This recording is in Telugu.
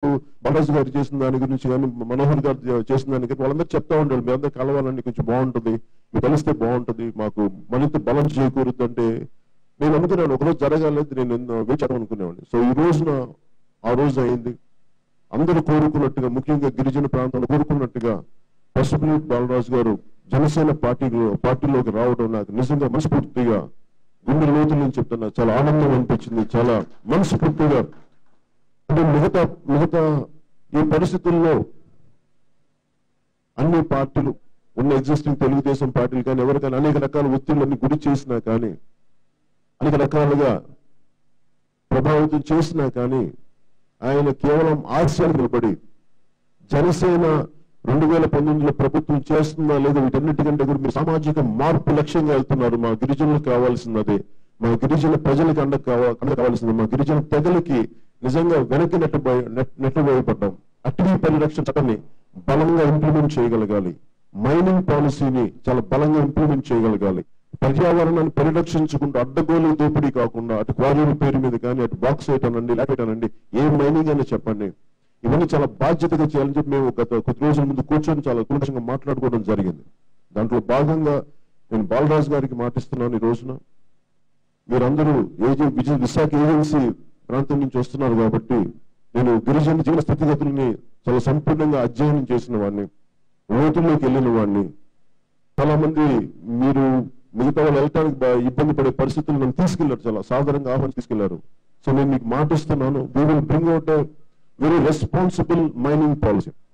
బాలాజీ గారు చేసిన దాని గురించి కానీ మనోహర్ గారు చే- చేసిన దాని కానీ వాళ్ళందరూ చెప్తా ఉంటారు మీ అందరూ కలవాలని కొంచెం బాగుంటుంది మీరు కలిస్తే బాగుంటుంది మాకు మరింత బలం చేకూరుద్ది అంటే నేను అనుకున్నాను ఒకరోజు జరగాలేదు నేను ఎన్నో వేచి అనుకునేవాడిని సో ఈ రోజున ఆ రోజు అయింది అందరూ కోరుకున్నట్టుగా ముఖ్యంగా గిరిజన ప్రాంతంలో కోరుకున్నట్టుగా పసుపుని బాలరాజు గారు జనసేన పార్టీలో పార్టీలోకి రావడం నాకు నిజంగా మనస్ఫూర్తిగా గుండె లోతుల నుంచి చెప్తున్నా చాలా ఆనందం అనిపించింది చాలా మనస్ఫూర్తిగా అంటే మిగతా మిగతా ఈ పరిస్థితుల్లో అన్ని పార్టీలు ఉన్న ఎగ్జిస్టింగ్ తెలుగుదేశం పార్టీలు కానీ ఎవరికైనా అనేక రకాల ఒత్తిళ్ళన్ని గురి చేసినా కానీ అనేక రకాలుగా ప్రభావితం చేసినా కానీ ఆయన కేవలం ఆశయాలు నిలబడి జనసేన రెండు వేల పంతొమ్మిదిలో ప్రభుత్వం చేస్తుందా లేదా వీటన్నిటికంటే కూడా మీరు సామాజిక మార్పు లక్ష్యంగా వెళ్తున్నారు మా గిరిజనులకు కావాల్సినది మా గిరిజన ప్రజలకు అండ కావా- అండ కావాల్సింది మా గిరిజన తెగలకి నిజంగా వెనక్కి నెట్టబోయి నెట్- నెట్టబోయబడ్డాం అటవీ పరిరక్షణ చట్టాన్ని బలంగా ఇంప్లిమెంట్ చేయగలగాలి మైనింగ్ పాలసీని చాలా బలంగా ఇంప్లిమెంట్ చేయగలగాలి పర్యావరణాన్ని పరిరక్షించుకుంటూ అడ్డగోలు దోపిడీ కాకుండా అటు క్వారీల పేరు మీద కానీ అటు బాక్సైట్ అనండి లేకపోతే అనండి ఏ మైనింగ్ అని చెప్పండి ఇవన్నీ చాలా బాధ్యతగా చేయాలని చెప్పి మేము గత కొద్ది రోజుల ముందు కూర్చొని చాలా కూలంకషంగా మాట్లాడుకోవడం జరిగింది దాంట్లో భాగంగా నేను బాలరాజు గారికి మాటిస్తున్నాను ఈ రోజున మీరందరూ ఏజె విజయ విశాఖ ఏజెన్సీ ప్రాంతం నుంచి వస్తున్నారు కాబట్టి నేను గిరిజన జీవన స్థితిగతుల్ని చాలా సంపూర్ణంగా అధ్యయనం చేసిన వాడిని లోతుల్లోకి వెళ్ళిన వాడిని చాలా మంది మీరు మిగతా వాళ్ళు వెళ్ళటానికి బా- ఇబ్బంది పడే పరిస్థితులు నన్ను తీసుకెళ్లారు చాలా సాధారణంగా ఆహ్వానం తీసుకెళ్లారు సో నేను మీకు మాటిస్తున్నాను we will bring out very responsible mining policy